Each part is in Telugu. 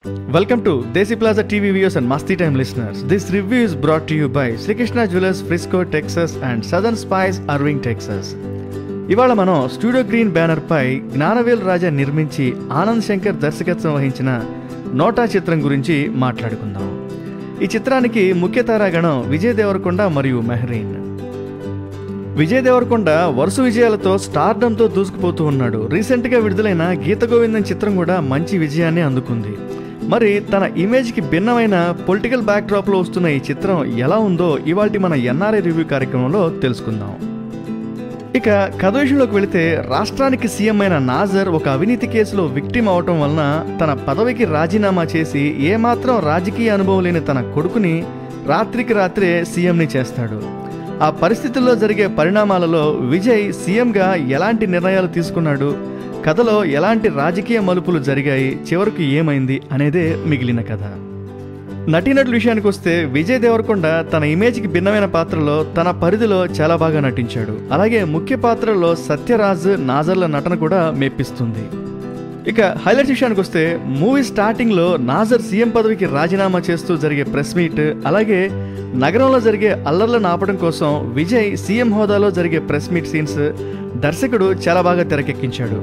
Welcome to Desi Plaza TV viewers and Masti Time listeners. This review is brought to you by Sri Krishna Jewelers, Frisco, Texas and Southern Spice, Irving, Texas. ఇవాళ మనం స్టూడియో గ్రీన్ బ్యానర్ పై జ్ఞానవేల్ రాజా నిర్మించి ఆనంద్ శంకర్ దర్శకత్వం వహించిన నోటా చిత్రం గురించి మాట్లాడుకుందాం ఈ చిత్రానికి ముఖ్య తారాగణం విజయ్ దేవరకొండ మరియు మెహరీన్ విజయ్ దేవరకొండ వరుస విజయాలతో స్టార్డంతో దూసుకుపోతూ ఉన్నాడు రీసెంట్గా విడుదలైన గీత గోవిందం చిత్రం కూడా మంచి విజయాన్ని అందుకుంది మరి తన ఇమేజ్కి భిన్నమైన పొలిటికల్ బ్యాక్డ్రాప్లో వస్తున్న ఈ చిత్రం ఎలా ఉందో ఇవాటి మన ఎన్ఆర్ఐ రివ్యూ కార్యక్రమంలో తెలుసుకుందాం ఇక కథ విషయంలోకి వెళితే రాష్ట్రానికి సీఎం అయిన నాజర్ ఒక అవినీతి కేసులో విక్టిమ్ అవటం వలన తన పదవికి రాజీనామా చేసి ఏమాత్రం రాజకీయ అనుభవం లేని తన కొడుకుని రాత్రికి రాత్రే సీఎంని చేస్తాడు ఆ పరిస్థితుల్లో జరిగే పరిణామాలలో విజయ్ సీఎంగా ఎలాంటి నిర్ణయాలు తీసుకున్నాడు కథలో ఎలాంటి రాజకీయ మలుపులు జరిగాయి చివరకు ఏమైంది అనేదే మిగిలిన కథ నటీనటుల విషయానికి వస్తే విజయ్ దేవరకొండ తన ఇమేజ్కి భిన్నమైన పాత్రలో తన పరిధిలో చాలా బాగా నటించాడు అలాగే ముఖ్య పాత్రలో సత్యరాజ్ నాజర్ల నటన కూడా మెప్పిస్తుంది ఇక హైలైట్స్ విషయానికి వస్తే మూవీ స్టార్టింగ్లో నాజర్ సీఎం పదవికి రాజీనామా చేస్తూ జరిగే ప్రెస్ మీట్ అలాగే నగరంలో జరిగే అల్లర్లను ఆపడం కోసం విజయ్ సీఎం హోదాలో జరిగే ప్రెస్ మీట్ సీన్స్ దర్శకుడు చాలా బాగా తెరకెక్కించాడు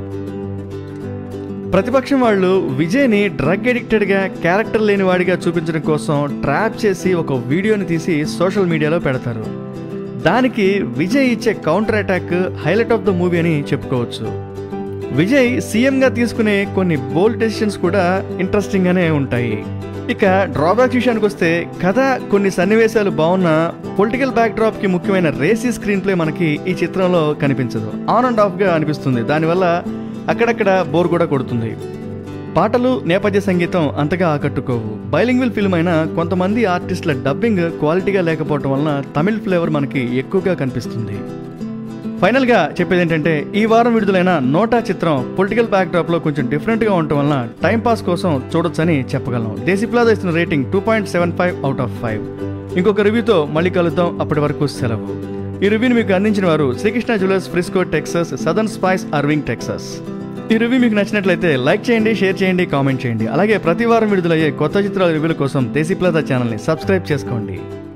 ప్రతిపక్షం వాళ్ళు విజయ్ని డ్రగ్ ఎడిక్టెడ్గా క్యారెక్టర్ లేని వాడిగా చూపించడం కోసం ట్రాప్ చేసి ఒక వీడియోని తీసి సోషల్ మీడియాలో పెడతారు దానికి విజయ్ ఇచ్చే counter attack highlight of the movie అని చెప్పుకోవచ్చు విజయ్ సీఎంగా తీసుకునే కొన్ని బోల్డ్ డెసిషన్స్ కూడా ఇంట్రెస్టింగ్గానే ఉంటాయి ఇక డ్రాబ్యాక్స్ విషయానికి వస్తే కథ కొన్ని సన్నివేశాలు బాగున్న పొలిటికల్ బ్యాక్డ్రాప్కి ముఖ్యమైన రేసీ స్క్రీన్ ప్లే మనకి ఈ చిత్రంలో కనిపించదు ఆన్ అండ్ ఆఫ్గా అనిపిస్తుంది దానివల్ల అక్కడక్కడ బోర్ కూడా కొడుతుంది పాటలు నేపథ్య సంగీతం అంతగా ఆకట్టుకోవు బైలింగ్విల్ ఫిల్మ్ అయినా కొంతమంది ఆర్టిస్టుల డబ్బింగ్ క్వాలిటీగా లేకపోవడం వలన తమిళ్ ఫ్లేవర్ మనకి ఎక్కువగా కనిపిస్తుంది ఫైనల్గా చెప్పేది ఏంటంటే ఈ వారం విడుదలైన నోటా చిత్రం పొలిటికల్ బ్యాక్డ్రాప్లో కొంచెం డిఫరెంట్గా ఉండటం వలన టైంపాస్ కోసం చూడొచ్చని చెప్పగలం దేశీ ప్లాజా ఇస్తున్న rating two point seven five out of five ఇంకొక రివ్యూతో మళ్ళీ కలుద్దాం అప్పటి వరకు సెలవు ఈ రివ్యూని మీకు అందించిన వారు Srikrishna jewellers Frisco Texas southern spice Irving Texas ఈ రివ్యూ మీకు నచ్చినట్లయితే లైక్ చేయండి షేర్ చేయండి కామెంట్ చేయండి అలాగే ప్రతి వారం విడుదలయ్యే కొత్త చిత్రాల రివ్యూల కోసం దేశీ ప్లాజా ఛానల్ని సబ్స్క్రైబ్ చేసుకోండి